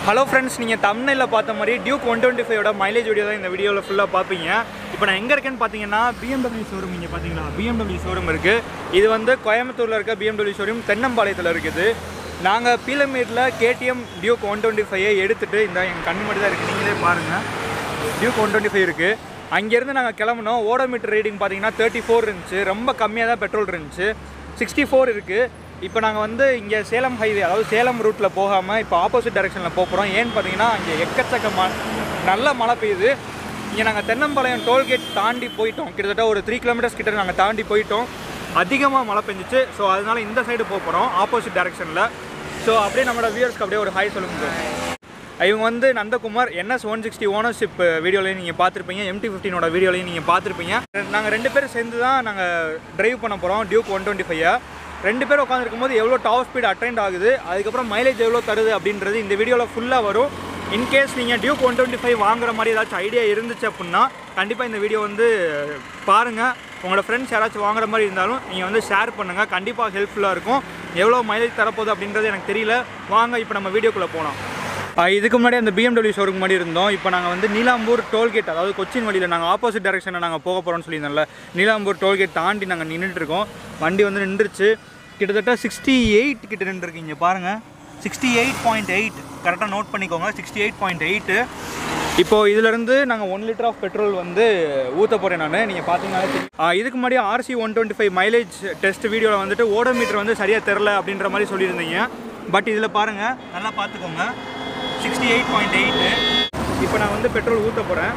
Hello friends நீங்கள் தமிழில் பார்த்த மாதிரி டியூக் ஒன் டுவெண்ட்டி ஃபைவோட மைலேஜ் வீடியோ தான் இந்த வீடியோவில் ஃபுல்லாக பார்ப்பீங்க இப்போ நான் எங்கே இருக்கேன்னு பார்த்தீங்கன்னா பிஎம்டபிள்யூ ஷோரூம் இங்கே பார்த்தீங்களா பிஎம்டபிள்யூ ஷோரூம் இருக்குது இது வந்து கோயம்புத்தூரில் இருக்க பிஎம்டபிள்யூ ஷோரூம் தென்னம்பாளையத்தில் இருக்குது நாங்கள் பீலமேட்டில் கேடிஎம் டியூக் ஒன் டுவெண்ட்டி ஃபைவை எடுத்துகிட்டு இந்த எங்கள் கண்ணு மட்டும் தான் இருக்குது நீங்களே பாருங்கள் டியூக் ஒன் டுவெண்ட்டி ஃபைவ் இருக்குது அங்கேருந்து நாங்கள் கிளம்புனோம் ஓடோமீட்டர் ரீடிங் பார்த்தீங்கன்னா தேர்ட்டி ஃபோர் இருந்துச்சு ரொம்ப கம்மியாக தான் பெட்ரோல் இருந்துச்சு சிக்ஸ்டி ஃபோர் இருக்குது இப்போ நாங்கள் வந்து இங்கே சேலம் ஹைவே அதாவது சேலம் ரூட்டில் போகாமல் இப்போ ஆப்போசிட் டைரெக்ஷனில் போகிறோம் ஏன்னு பார்த்தீங்கன்னா இங்கே எக்கச்சக்க ம நல்ல மழை பெய்யுது இங்கே நாங்கள் தென்னம்பாளையம் டோல்கேட் தாண்டி போயிட்டோம் கிட்டத்தட்ட ஒரு த்ரீ கிலோமீட்டர்ஸ் கிட்ட நாங்கள் தாண்டி போயிட்டோம் அதிகமாக மழை பெஞ்சிச்சு ஸோ அதனால இந்த சைடு போக போகிறோம் ஆப்போசிட் டைரெக்ஷனில் ஸோ அப்படியே நம்மளோட வியூவர்ஸ்க்கு அப்படியே ஒரு ஹாய் சொல்லுங்க bro. இவங்க வந்து Nandakumar NS one sixty ownership வீடியோலையும் நீங்கள் பார்த்துருப்பீங்க எம்டி ஃபிஃப்டினோட வீடியோலையும் நீங்கள் பார்த்துருப்பீங்க நாங்கள் ரெண்டு பேரும் சேர்ந்து தான் நாங்கள் டிரைவ் பண்ண போகிறோம் டியூக் ஒன் டுவெண்ட்டி ஃபைவ் ரெண்டு பேரும் உட்காந்துருக்கும் போது எவ்வளோ டாப் ஸ்பீட் அட்டைண்ட் ஆகுது அதுக்கப்புறம் மைலேஜ் எவ்வளோ தருது அப்படின்றது இந்த வீடியோவில் ஃபுல்லாக வரும் இன்கேஸ் நீங்கள் டியூக் ஒன் டுவெண்ட்டி ஃபைவ் வாங்குற மாதிரி ஏதாச்சும் ஐடியா இருந்துச்சு அப்படின்னா கண்டிப்பாக இந்த வீடியோ வந்து பாருங்கள் உங்களோட ஃப்ரெண்ட்ஸ் யாராச்சும் வாங்குற மாதிரி இருந்தாலும் நீங்கள் வந்து ஷேர் பண்ணுங்கள் கண்டிப்பாக ஹெல்ப்ஃபுல்லாக இருக்கும் எவ்வளோ மைலேஜ் தரப்போகுது அப்படின்றது எனக்கு தெரியல வாங்க இப்போ நம்ம வீடியோக்குள்ளே போகலாம் ஆஹ் இதுக்கு முன்னாடி அந்த பிஎம்டபிள்யூ ஷோரூம் முன்னாடி இருந்தோம் இப்போ நாங்கள் வந்து நீலாம்பூர் டோல்கேட் அதாவது கொச்சின் வழியில் நாங்கள் ஆப்போசிட் டைரெக்ஷனில் நாங்கள் போக போகிறோம்னு சொல்லியிருந்தோம்ல நீலாம்பூர் டோல்கேட் தாண்டி நாங்கள் நின்றுட்டு இருக்கோம் வண்டி வந்து நின்றுச்சு கிட்டத்தட்ட சிக்ஸ்டி எயிட் கிட்ட நின்றுருக்கு இங்கே பாருங்கள் சிக்ஸ்டி எயிட் பாயிண்ட் எயிட் கரெக்டாக நோட் பண்ணிக்கோங்க சிக்ஸ்டி எயிட் பாயிண்ட் எயிட்டு இப்போது இதிலேருந்து நாங்கள் ஒன் லிட்டர் ஆஃப் பெட்ரோல் வந்து ஊற்ற போகிறேன் நான் நீங்கள் பார்த்தீங்கன்னா தெரியும். ஆஹ் இதுக்கு முன்னாடி RC one twenty five mileage test வீடியோவில் வந்துட்டு ஓடோமீட்டர் வந்து சரியாக தெரில அப்படின்ற மாதிரி சொல்லியிருந்தீங்க பட் இதில் பாருங்கள் நல்லா பார்த்துக்கோங்க சிக்ஸ்டி எயிட் பாயிண்ட் எயிட்டு இப்போ நான் வந்து பெட்ரோல் ஊற்ற போகிறேன்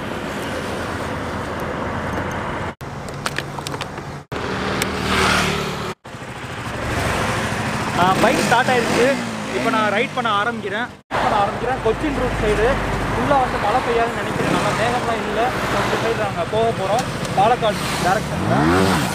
பைக் ஸ்டார்ட் ஆயிடுச்சு இப்போ நான் ரைட் பண்ண ஆரம்பிக்கிறேன் ரைட் பண்ண ஆரம்பிக்கிறேன் கொச்சின் ரூட் சைடு ஃபுல்லாக வந்து மழை பெய்யாதுன்னு நினைக்கிறேன் நல்லா மேகம்லாம் இல்லை ஸோ இந்த சைடு நாங்கள் போக போகிறோம் பாலக்காடு டேரக்ஷனில்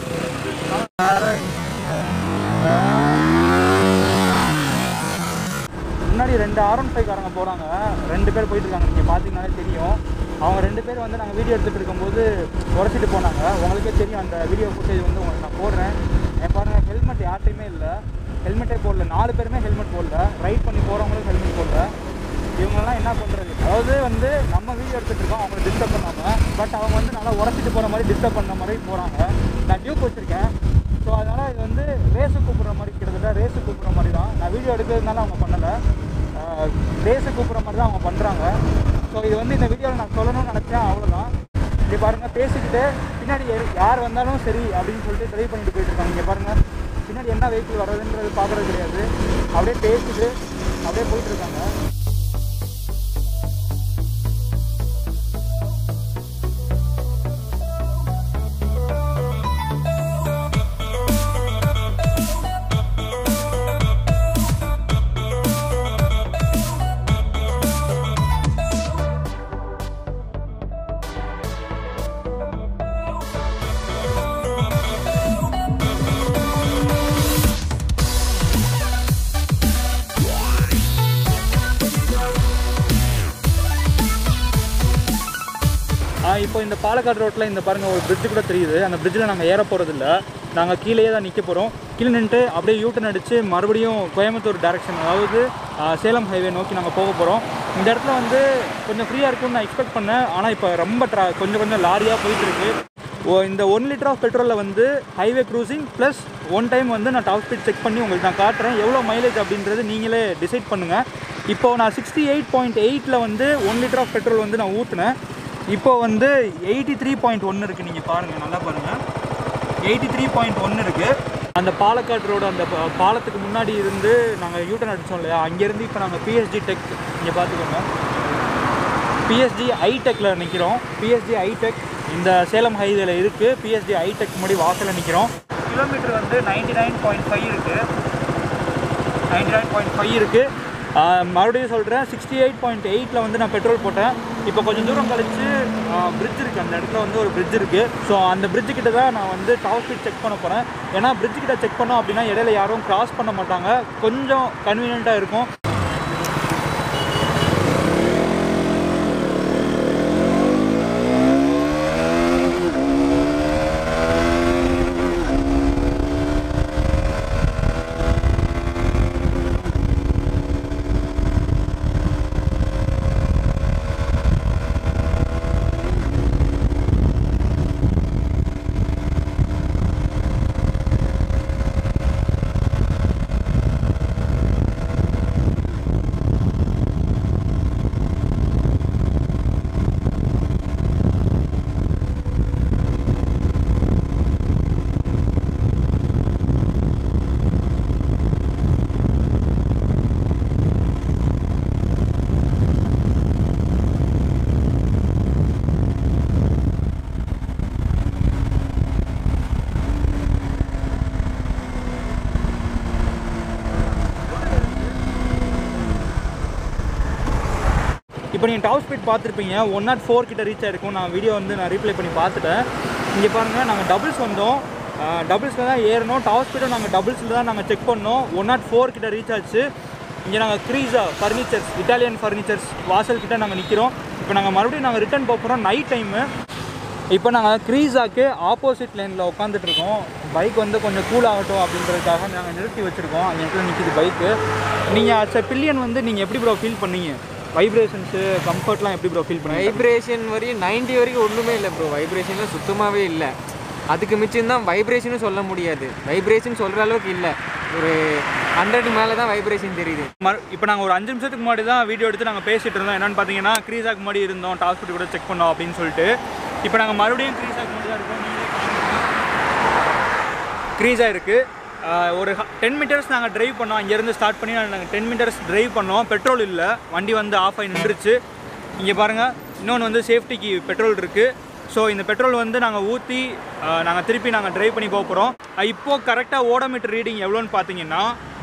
முன்னாடி ரெண்டு ஆர் ஒன் ஃபைவ் போகிறாங்க ரெண்டு பேர் போயிட்டு இருக்காங்க நீங்கள் பார்த்தீங்கன்னாலே தெரியும் அவங்க ரெண்டு பேர் வந்து நாங்கள் வீடியோ எடுத்துகிட்டு இருக்கும்போது உடச்சிட்டு போனாங்க உங்களுக்கே தெரியும் அந்த வீடியோ ஃபுட்டேஜ் வந்து உங்களுக்கு நான் போடுறேன் என் பாருங்கள் ஹெல்மெட் யார்ட்டையுமே இல்லை ஹெல்மெட்டே போடல நாலு பேருமே ஹெல்மெட் போடல ரைட் பண்ணி போகிறவங்களும் ஹெல்மெட் போடல இவங்கெல்லாம் என்ன பண்ணுறது அதாவது வந்து நம்ம வீடியோ எடுத்துகிட்டு இருக்கோம் அவங்களை டிஸ்டர்ப் பண்ணாமல் பட் அவங்க வந்து நல்லா உடச்சிட்டு போகிற மாதிரி டிஸ்டர்ப் பண்ண மாதிரி போகிறாங்க நான் டியூக் வச்சுருக்கேன் ஸோ அதனால் இது வந்து ரேஸு கூப்பிட்ற மாதிரி கிட்டத்தட்ட ரேஸு கூப்பிட்ற மாதிரி தான் நான் வீடியோ எடுக்கிறதுனால அவங்க பண்ணலை ரேஸு கூப்பிட்ற மாதிரி தான் அவங்க பண்ணுறாங்க ஸோ இது வந்து இந்த வீடியோவில் நான் சொல்லணும்னு நினச்சேன் அவ்வளோதான் இங்கே பாருங்கள் பேசிக்கிட்டு பின்னாடி யார்- யார் வந்தாலும் சரி அப்படின்னு சொல்லிட்டு ட்ரைவ் பண்ணிட்டு போயிட்டு இருக்காங்க இங்கே பாருங்கள் பின்னாடி என்ன வெஹிக்கிள் வர்றதுன்றது பார்க்குறது கிடையாது அப்படியே பேசிட்டு அப்படியே போயிட்டு இருக்காங்க ஆ, இப்போ இந்த பாலக்காடு ரோட்டில் இந்த பாருங்கள் ஒரு bridge கூட தெரியுது அந்த பிரிட்ஜில் நாங்கள் ஏற போகிறதில்ல நாங்கள் கீழேயே தான் நிற்க போகிறோம் கீழே நின்றுட்டு அப்படியே யூட்டன் அடித்து மறுபடியும் கோயம்புத்தூர் டைரக்ஷன் அதாவது ஆ, சேலம் ஹைவே நோக்கி நாங்கள் போக போகிறோம் இந்த இடத்துல வந்து கொஞ்சம் ஃப்ரீயாக இருக்கும்னு நான் எக்ஸ்பெக்ட் பண்ணேன் ஆனால் இப்போ ரொம்ப ட்ரா கொஞ்சம் கொஞ்சம் லாரியாக போயிட்டுருக்கு ஓ இந்த ஒன் லிட்டர் ஆஃப் பெட்ரோலில் வந்து highway cruising plus one time வந்து நான் டாப் ஸ்பீட் செக் பண்ணி உங்களுக்கு நான் காட்டுறேன் எவ்வளோ மைலேஜ் அப்படின்றது நீங்களே டிசைட் பண்ணுங்கள் இப்போ நான் சிக்ஸ்டி எயிட் பாயிண்ட் எயிட்டில் வந்து ஒன் லிட்டர் ஆஃப் பெட்ரோல் வந்து நான் ஊற்றினேன் இப்போ வந்து எயிட்டி த்ரீ பாயிண்ட் ஒன்று இருக்குது நீங்கள் பாருங்கள் நல்லா பாருங்கள் எயிட்டி த்ரீ பாயிண்ட் ஒன்று இருக்குது அந்த பாலக்காடு ரோடு அந்த பா- பாலத்துக்கு முன்னாடி இருந்து நாங்கள் யூட்டன் அடித்தோம் இல்லையா அங்கேருந்து இப்போ நாங்கள் பிஎஸ்ஜி டெக் இங்கே பார்த்துக்கோங்க பிஎஸ்ஜி ஐடெக்கில் நிற்கிறோம் பிஎஸ்ஜி ஐடெக் இந்த சேலம் ஹைவேல இருக்குது பிஎஸ்ஜி ஐடெக் முன்னாடி வாசலில் நிற்கிறோம் கிலோமீட்டர் வந்து நைன்டி நைன் பாயிண்ட் ஃபைவ் இருக்குது நைன்டி நைன் பாயிண்ட் ஃபைவ் இருக்குது மறுபடியும் சொல்கிறேன் சிக்ஸ்டி எயிட் பாயிண்ட் எயிட்டில் வந்து நான் பெட்ரோல் போட்டேன் இப்போ கொஞ்சம் தூரம் கழிச்சு பிரிட்ஜ் இருக்குது அந்த இடத்துல வந்து ஒரு பிரிட்ஜ் இருக்குது ஸோ அந்த பிரிட்ஜ் கிட்ட தான் நான் வந்து டாப் ஸ்பீட் செக் பண்ண போகிறேன் ஏன்னா பிரிட்ஜ் கிட்ட செக் பண்ணோம் அப்படின்னா இடையில யாரும் கிராஸ் பண்ண மாட்டாங்க கொஞ்சம் கன்வீனியண்ட்டாக இருக்கும் இப்போ நீங்கள் டாப் ஸ்பீட் பார்த்துருப்பீங்க ஒன் நாட் ஃபோர் கிட்ட ரீச் ஆயிருக்கும் நான் வீடியோ வந்து நான் ரீப்ளை பண்ணி பார்த்துட்டேன் இங்கே பாருங்கள் நாங்கள் டபுள்ஸ் வந்தோம் டபுள்ஸில் தான் ஏறணும் டாப் ஸ்பீடும் நாங்கள் டபுள்ஸில் தான் நாங்கள் செக் பண்ணோம் ஒன் நாட் ஃபோர் கிட்ட ரீச் ஆச்சு இங்கே நாங்கள் க்ரீஸா ஃபர்னிச்சர்ஸ் இட்டாலியன் ஃபர்னிச்சர்ஸ் வாசல் கிட்ட நாங்கள் நிற்கிறோம் இப்போ நாங்கள் மறுபடியும் நாங்கள் ரிட்டர்ன் போக போகிறோம் நைட் டைமு இப்போ நாங்கள் க்ரீஸாக்கு ஆப்போசிட் லைனில் உட்காந்துட்டு இருக்கோம் பைக் வந்து கொஞ்சம் கூல் ஆகட்டும் அப்படின்றதுக்காக நாங்கள் நிறுத்தி வச்சுருக்கோம் அங்கே இடத்துல நிற்கிது பைக்கு நீங்கள் அச்ச பில்லியன் வந்து நீங்கள் எப்படி ப்ரோ ஃபீல் பண்ணீங்க வைப்ரேஷன்ஸு கம்ஃபர்ட்லாம் எப்படி ப்ரோ ஃபீல் பண்ணீங்க வைப்ரேஷன் வரையும் 90 வரைக்கும் ஒன்றுமே இல்லை ப்ரோ வைப்ரேஷனில் சுத்தமாகவே இல்லை அதுக்கு மிச்சம் தான் வைப்ரேஷனும் சொல்ல முடியாது வைப்ரேஷன் சொல்கிற அளவுக்கு இல்லை ஒரு ஹண்ட்ரட் மேலே தான் வைப்ரேஷன் தெரியுது மறு இப்போ நாங்கள் ஒரு அஞ்சு நிமிஷத்துக்கு முன்னாடி தான் வீடியோ எடுத்து நாங்கள் பேசிட்டு இருந்தோம் என்னன்னு பார்த்தீங்கன்னா க்ரீஸாக்கு முன்னாடி இருந்தோம் டாஸ்பிட் கூட செக் பண்ணோம் அப்படின்னு சொல்லிட்டு இப்போ நாங்கள் மறுபடியும் க்ரீஸாக்கு முன்னாடி தான் இருக்கோம் க்ரீஸாக இருக்குது ஒரு டென் மீட்டர்ஸ் நாங்கள் டிரைவ் பண்ணோம் அங்கேருந்து ஸ்டார்ட் பண்ணி நாங்கள் டென் மீட்டர்ஸ் டிரைவ் பண்ணோம் பெட்ரோல் இல்லை வண்டி வந்து ஆஃப் ஆகி நின்றுச்சு இங்கே பாருங்கள் இன்னொன்று வந்து சேஃப்டிக்கு பெட்ரோல் இருக்குது ஸோ இந்த பெட்ரோல் வந்து நாங்கள் ஊற்றி நாங்கள் திருப்பி நாங்கள் டிரைவ் பண்ணி போக போகிறோம் இப்போது கரெக்டாக ஓடோமீட்டர் ரீடிங் எவ்வளோன்னு பார்த்தீங்கன்னா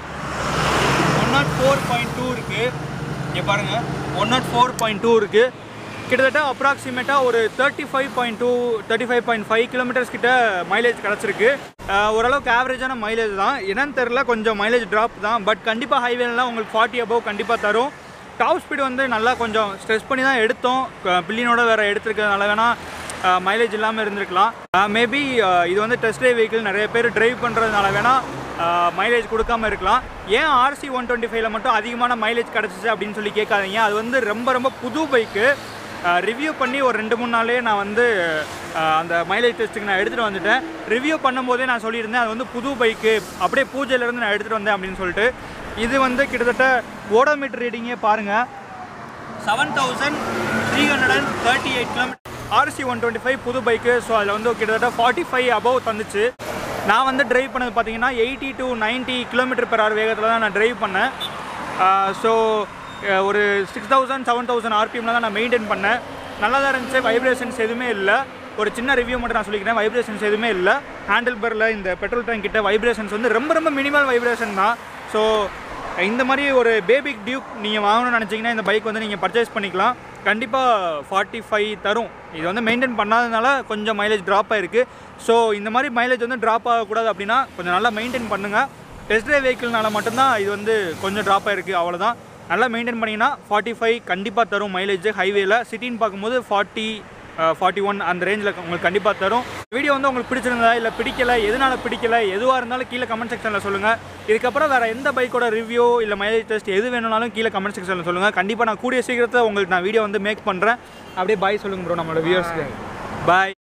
one naught four point two இருக்குது இங்கே பாருங்கள் one naught four point two இருக்குது கிட்டத்தட்ட அப்ராக்சிமேட்டாக ஒரு thirty five point two thirty five point five kilometres கிட்ட மைலேஜ் கிடச்சிருக்கு அஹ் ஓரளவுக்கு ஆவரேஜான மைலேஜ் தான் என்னன்னு தெரில கொஞ்சம் மைலேஜ் ட்ராப் தான் பட் கண்டிப்பாக ஹைவேலாம் உங்களுக்கு ஃபார்ட்டி அபவ் கண்டிப்பாக தரும் டாப் ஸ்பீடு வந்து நல்லா கொஞ்சம் ஸ்ட்ரெஸ் பண்ணி தான் எடுத்தோம் பில்லியனோட வேறு எடுத்துருக்கிறதுனால வேணால் மைலேஜ் இல்லாமல் இருந்திருக்கலாம் மேபி இது வந்து டெஸ்ட் ட்ரைவ் வெஹிக்கிள் நிறைய பேர் டிரைவ் பண்ணுறதுனால வேணால் மைலேஜ் கொடுக்காம இருக்கலாம் ஏன் ஆர்சி ஒன் டுவெண்ட்டி ஃபைவ்ல மட்டும் அதிகமான மைலேஜ் கிடச்சிச்சு அப்படின்னு சொல்லி கேட்காதீங்க அது வந்து ரொம்ப ரொம்ப புது பைக்கு ரிவ்யூ பண்ணி ஒரு ரெண்டு மூணு நாளே நான் வந்து அஹ், அந்த மைலேஜ் டெஸ்ட்டுக்கு நான் எடுத்துகிட்டு வந்துட்டேன் ரிவ்யூ பண்ணும்போதே நான் சொல்லியிருந்தேன் அது வந்து புது பைக்கு அப்படியே பூஜையிலேருந்து நான் எடுத்துகிட்டு வந்தேன் அப்படின்னு சொல்லிட்டு இது வந்து கிட்டத்தட்ட ஓடோமீட்டர் ரீடிங்கே பாருங்கள் seven thousand three hundred and thirty eight kilometre RC one twenty five புது பைக்கு ஸோ அதில் வந்து கிட்டத்தட்ட ஃபார்ட்டி ஃபைவ் அபவ் தந்துச்சு நான் வந்து டிரைவ் பண்ணது பார்த்தீங்கன்னா eighty to 90 kilometre per hour வேகத்தில் தான் நான் டிரைவ் பண்ணேன் ஸோ ஒரு சிக்ஸ் தௌசண்ட் செவன் தௌசண்ட் ஆர்பிஎம்ல தான் நான் மெயின்டைன் பண்ணேன் நல்லா தான் இருந்துச்சு வைப்ரேஷன்ஸ் எதுவுமே இல்லை ஒரு சின்ன ரிவ்யூ மட்டும் நான் சொல்லிக்கிறேன் வைப்ரேஷன்ஸ் எதுவுமே இல்லை ஹேண்டில் பரில் இந்த பெட்ரோல் டேங்க் கிட்ட வைப்ரேஷன்ஸ் வந்து ரொம்ப ரொம்ப மினிமல் வைப்ரேஷன் தான் ஸோ இந்த மாதிரி ஒரு பேபிக் டியூக் நீங்கள் வாங்கணும்னு நினச்சிங்கன்னா இந்த பைக் வந்து நீங்கள் பர்ச்சேஸ் பண்ணிக்கலாம் கண்டிப்பாக ஃபார்ட்டி ஃபைவ் தரும் இது வந்து மெயின்டைன் பண்ணாதனால கொஞ்சம் மைலேஜ் ட்ராப் ஆயிருக்கு ஸோ இந்த மாதிரி மைலேஜ் வந்து ட்ராப் ஆகக்கூடாது அப்படின்னா கொஞ்சம் நல்லா மெயின்டைன் பண்ணுங்கள் டெஸ்ட் ட்ரைவ் வெஹிக்கிள்னால மட்டும்தான் இது வந்து கொஞ்சம் ட்ராப் ஆயிருக்கு அவ்வளோதான் நல்லா மெயின்டைன் பண்ணிங்கன்னா ஃபார்ட்டி ஃபைவ் கண்டிப்பாக தரும் மைலேஜ் ஹைவேல சிட்டின்னு பார்க்கும்போது ஃபார்ட்டி ஃபார்ட்டி ஒன் அந்த ரேஞ்சில் உங்களுக்கு கண்டிப்பாக தரும் வீடியோ வந்து உங்களுக்கு பிடிச்சிருந்ததா இல்லை பிடிக்கல எதனால பிடிக்கல எதுவாக இருந்தாலும் கீழே கமெண்ட் செக்ஷனில் சொல்லுங்கள் இதுக்கப்புறம் வேறு எந்த பைக்கோட ரிவ்யூ இல்லை மைலேஜ் டெஸ்ட் எது வேணும்னாலும் கீழே கமெண்ட் செக்ஷனில் சொல்லுங்கள் கண்டிப்பாக நான் கூடிய சீக்கிரத்தில் உங்களுக்கு நான் வீடியோ வந்து மேக் பண்ணுறேன் அப்படியே பாய் சொல்லுங்கள் ப்ரோ நம்மளோட வியூவர்ஸ்க்கு பாய்